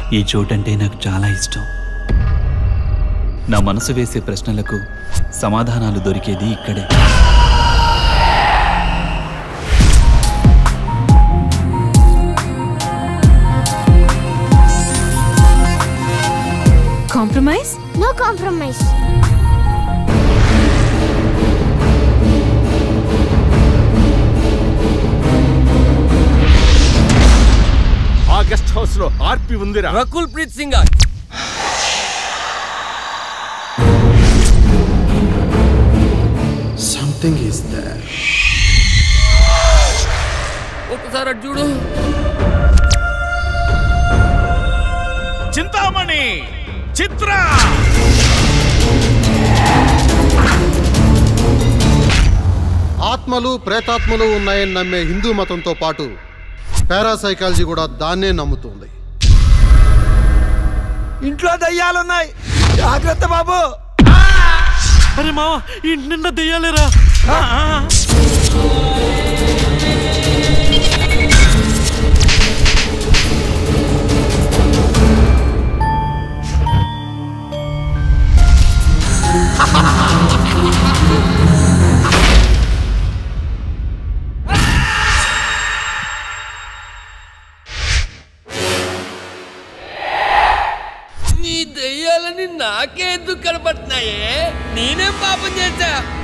ఈ చోటంటే నాకు చాలా ఇష్టం నా మనసు వేసే ప్రశ్నలకు సమాధానాలు దొరికేది ఇక్కడే కాంప్రమైజ్ నో కాంప్రమైజ్ ఆ గెస్ట్ హౌస్ లో ఆర్పి ఉందిరా Rakul Preet Singh something is there ఒకసారి అటు చూడు చింతామణి చిత్ర ఆత్మలు ప్రేతాత్మలు ఉన్నాయని నమ్మే హిందూ మతంతో పాటు పారాసైకాలజీ కూడా దాన్నే నమ్ముతుంది ఇంట్లో దయ్యాలున్నాయి జాగ్రత్త బాబు అరే మావ ఇంటి నిండా దెయ్యాలేరా నీ దయ్యాలని నాకే ఎందుకు కనపడుతున్నాయే నేనేం పాపం చేశా